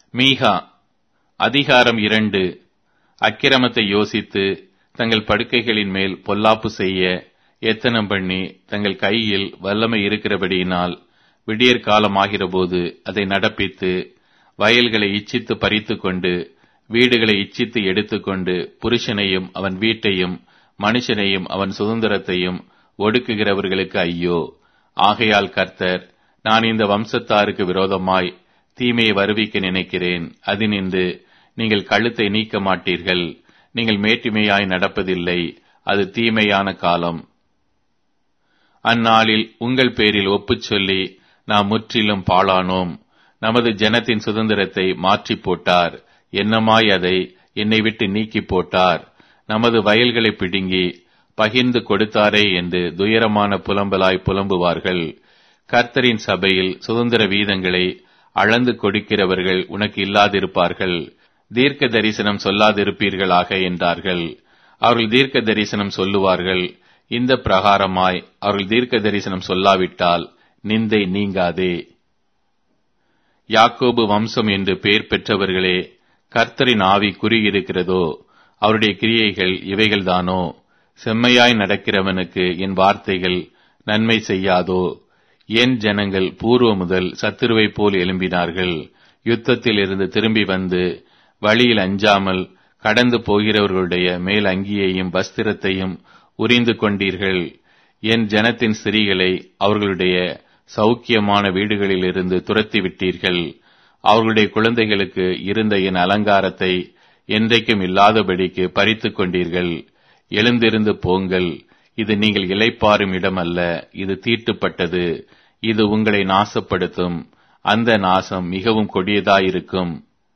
மீகா அதிகாரம் இரண்டு அக்கிரமத்தை யோசித்து தங்கள் படுக்கைகளின் மேல் பொல்லாப்பு செய்ய எத்தனம் பண்ணி தங்கள் கையில் வல்லமை இருக்கிறபடியினால் விடியற் காலமாகிறபோது அதை நடப்பித்து வயல்களை இச்சித்து பறித்து கொண்டு வீடுகளை இச்சித்து எடுத்துக்கொண்டு புருஷனையும் அவன் வீட்டையும் மனுஷனையும் அவன் சுதந்திரத்தையும் ஒடுக்குகிறவர்களுக்கு ஐயோ ஆகையால் கர்த்தர் நான் இந்த வம்சத்தாருக்கு விரோதமாய் தீமையை வருவிக்க நினைக்கிறேன் அதினின்று நீங்கள் கழுத்தை நீக்க மாட்டீர்கள் நீங்கள் மேட்டிமையாய் நடப்பதில்லை அது தீமையான காலம் அந்நாளில் உங்கள் பேரில் ஒப்புச் சொல்லி நாம் முற்றிலும் பாழானோம் நமது ஜனத்தின் சுதந்திரத்தை மாற்றி போட்டார் என்னமாய் அதை என்னை விட்டு நீக்கி போட்டார் நமது வயல்களை பிடுங்கி பகிர்ந்து கொடுத்தாரே என்று துயரமான புலம்பலாய் புலம்புவார்கள் கர்த்தரின் சபையில் சுதந்திர வீதங்களை அளந்து கொடுக்கிறவர்கள் உனக்கு இல்லாதிருப்பார்கள் தீர்க்க தரிசனம் சொல்லாதிருப்பீர்களாக என்றார்கள் அவர்கள் தீர்க்க தரிசனம் சொல்லுவார்கள் இந்த பிரகாரமாய் அவர்கள் தீர்க்க தரிசனம் சொல்லாவிட்டால் நிந்தை நீங்காதே யாக்கோபு வம்சம் என்று பெயர் பெற்றவர்களே கர்த்தரின் ஆவி குறியிருக்கிறதோ அவருடைய கிரியைகள் இவைகள்தானோ செம்மையாய் நடக்கிறவனுக்கு என் வார்த்தைகள் நன்மை செய்யாதோ என் ஜனங்கள் பூர்வ முதல் சத்துருவைப் போல் எழும்பினார்கள் யுத்தத்தில் இருந்து திரும்பி வந்து வழியில் அஞ்சாமல் கடந்து போகிறவர்களுடைய மேல் அங்கியையும் வஸ்திரத்தையும் உரிந்து கொண்டீர்கள் என் ஜனத்தின் ஸ்திரீகளை அவர்களுடைய சௌக்கியமான வீடுகளிலிருந்து துரத்தி விட்டீர்கள் அவர்களுடைய குழந்தைகளுக்கு இருந்த என் அலங்காரத்தை என்றைக்கும் இல்லாதபடிக்கு பறித்து கொண்டீர்கள் எழுந்திருந்து போங்கள் இது நீங்கள் இலைப்பாரும் இடம் அல்ல இது தீட்டுப்பட்டது இது உங்களை நாசப்படுத்தும் அந்த நாசம் மிகவும் கொடியதாயிருக்கும்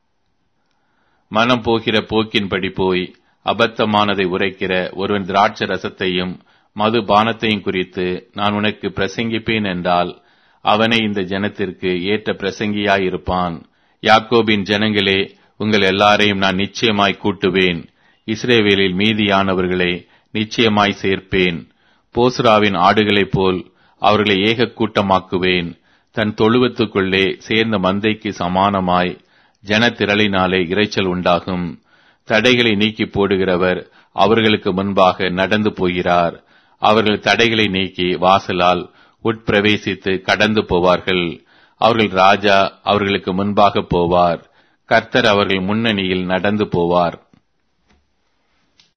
மனம் போகிற போக்கின்படி போய் அபத்தமானதை உரைக்கிற ஒருவன் திராட்ச ரசத்தையும் மது பானத்தையும் குறித்து நான் உனக்கு பிரசங்கிப்பேன் என்றால் அவனை இந்த ஜனத்திற்கு ஏற்ற பிரசங்கியாயிருப்பான் யாக்கோபின் ஜனங்களே உங்கள் எல்லாரையும் நான் நிச்சயமாய் கூட்டுவேன் இஸ்ரேவேலில் மீதியானவர்களை நிச்சயமாய் சேர்ப்பேன் போஸ்ராவின் ஆடுகளைப் போல் அவர்களை ஏக கூட்டமாக்குவேன் தன் தொழுவத்துக்குள்ளே சேர்ந்த மந்தைக்கு சமானமாய் ஜனத்திரளினாலே இரைச்சல் உண்டாகும் தடைகளை நீக்கி போடுகிறவர் அவர்களுக்கு முன்பாக நடந்து போகிறார் அவர்கள் தடைகளை நீக்கி வாசலால் உட்பிரவேசித்து கடந்து போவார்கள் அவர்கள் ராஜா அவர்களுக்கு முன்பாக போவார் கர்த்தர் அவர்கள் முன்னணியில் நடந்து போவார்